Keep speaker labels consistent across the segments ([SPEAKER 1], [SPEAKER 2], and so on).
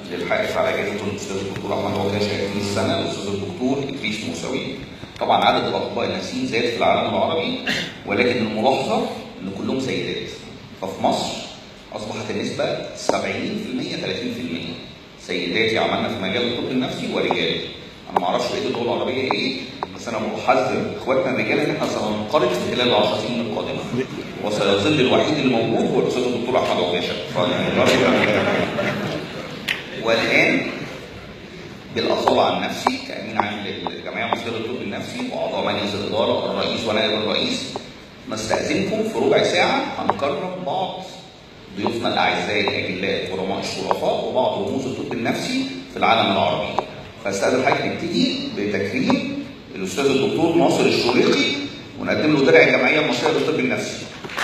[SPEAKER 1] للحائز على جائزه الاستاذ الدكتور احمد عكاشه 20 سنه الاستاذ الدكتور ادريس موسوي طبعا عدد الاطباء النفسيين زاد في العالم العربي ولكن الملاحظه ان كلهم سيدات ففي مصر اصبحت النسبه 70% 30% سيدات يعملن في مجال الطب النفسي ورجال انا ما اعرفش بقيه الدول العربيه ايه بس انا بحذر اخواتنا الرجال ان احنا سننقرض في خلال العشر سنين القادمه وسيظل الوحيد الموجود هو الاستاذ الدكتور احمد عكاشه فيعني والان بالاصاله عن نفسي كامين عام للجمعيه المصريه للطب النفسي واعضاء مجلس الاداره الرئيس ونائب الرئيس نستاذنكم في ربع ساعه هنكرم بعض ضيوفنا الاعزاء الاجلاء كرماء الشرفاء وبعض رموز الطب النفسي في العالم العربي فاستاذن حضرتك نبتدي بتكريم الاستاذ الدكتور ناصر الشريقي ونقدم له درع الجمعيه المصريه للطب النفسي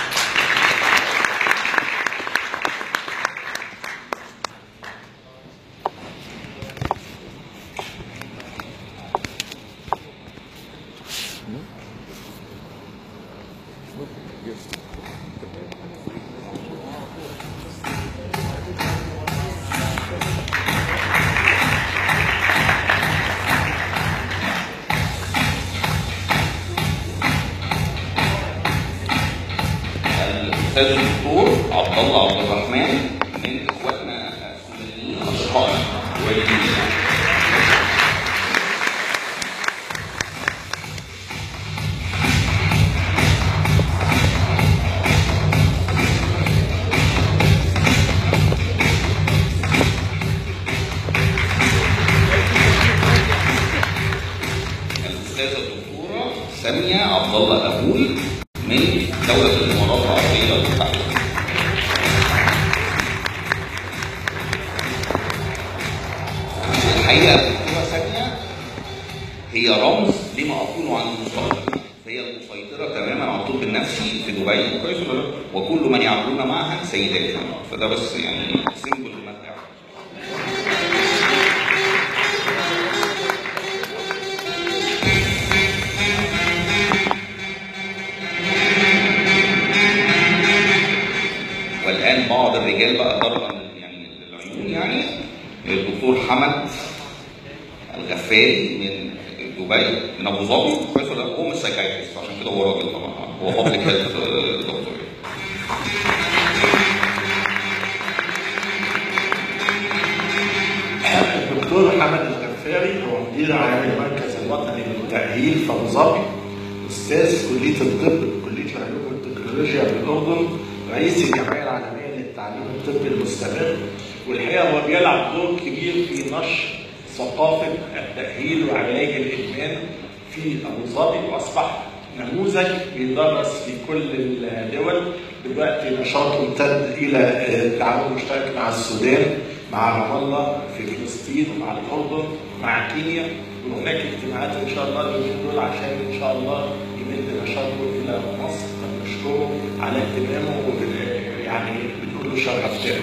[SPEAKER 1] الاستاذ الدكتور عبد الله عبد الرحمن من اخواتنا السودانيين اصدقائنا والدين الاستاذه الدكتوره ساميه عبد الله ابول من دوله الامارات العربيه المتحده الحقيقه الدكتوره ساميه هي رمز لما اقوله عن المستقبل هي المسيطره تماما على الطب النفسي في دبي كويس ولا لا؟ وكل من يعملون معها سيدات فده بس يعني سيمبل المتاع والان بعض الرجال بقى ضربا يعني للعيون يعني الدكتور حمد الغفاري من دبي من ابو ظبي كويس ولا لا؟ هو مش سايكايترست عشان كده هو راجل طبعا هو بابليك هيلث دكتور
[SPEAKER 2] الدكتور حمد الغفاري هو مدير عام المركز الوطني للتأهيل في أبو ظبي أستاذ كلية الطب كلية العلوم والتكنولوجيا بالأردن رئيس الجمعية العالمية للتعليم الطبي المستمر والحقيقة هو بيلعب دور كبير في نشر ثقافة التأهيل وعلاج الإدمان في أبو ظبي وأصبح نموذج بيدرس في كل الدول دلوقتي نشاطه امتد الى التعاون المشترك مع السودان مع رام الله في فلسطين ومع الاردن مع كينيا وهناك اجتماعات ان شاء الله اليومين دول عشان ان شاء الله يمد نشاطه الى مصر فبنشكره على اهتمامه وبن- يعني بنقول له شرفتنا.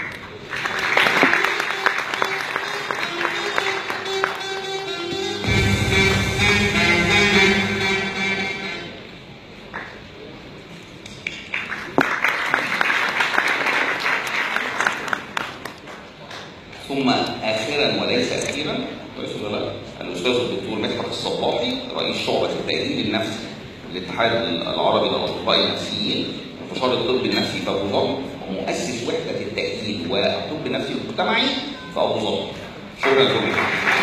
[SPEAKER 1] ثم اخرا وليس اخيرا كويس ولا لا؟ الاستاذ الدكتور مدحت الصباحي رئيس شعبه التاهيل النفسي الاتحاد العربي للاطباء النفسيين انتشار الطب النفسي في ابو ظبي ومؤسس وحده التاهيل والطب النفسي المجتمعي في ابو ظبي شكرا لكم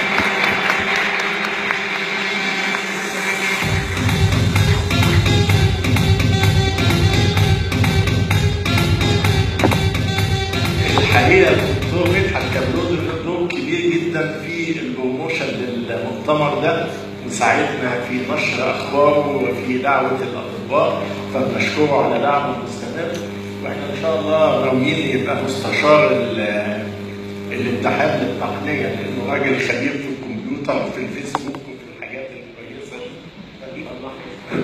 [SPEAKER 2] الحقيقه الدكتور مدحت كان له دور كبير جدا في البروموشن للمؤتمر ده وساعدنا في نشر اخباره وفي دعوه الاطباء فبنشكره على دعمه المستمر واحنا ان شاء الله ناويين يبقى مستشار ال- الامتحان للتقنيه لانه راجل خبير في الكمبيوتر وفي الفيسبوك وفي الحاجات الكويسه دي فإن شاء الله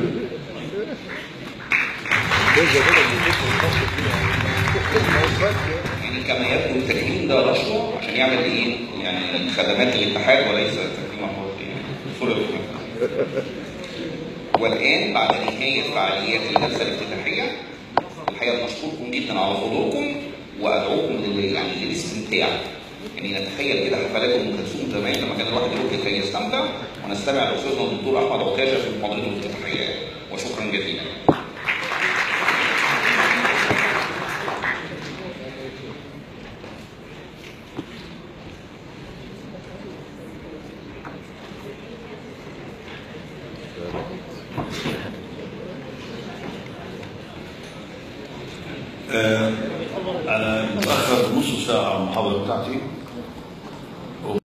[SPEAKER 1] يعني كما يبدو التكريم ده رشوه عشان يعمل ايه؟ يعني خدمات الاتحاد وليس تكريم حر يعني صورة والان بعد نهايه فعاليات الجلسه الافتتاحيه الحقيقه بنشكركم جدا على حضوركم وادعوكم لل- يعني للاستمتاع يعني نتخيل كده حفلات ام كلثوم زمان لما كان الواحد يروح كي يستمتع ونستمع لاستاذنا الدكتور احمد عكاشه في محاضرته الافتتاحيه وشكرا جزيلا.
[SPEAKER 3] آه، أنا متأخر نص ساعة على المحاضرة بتاعتي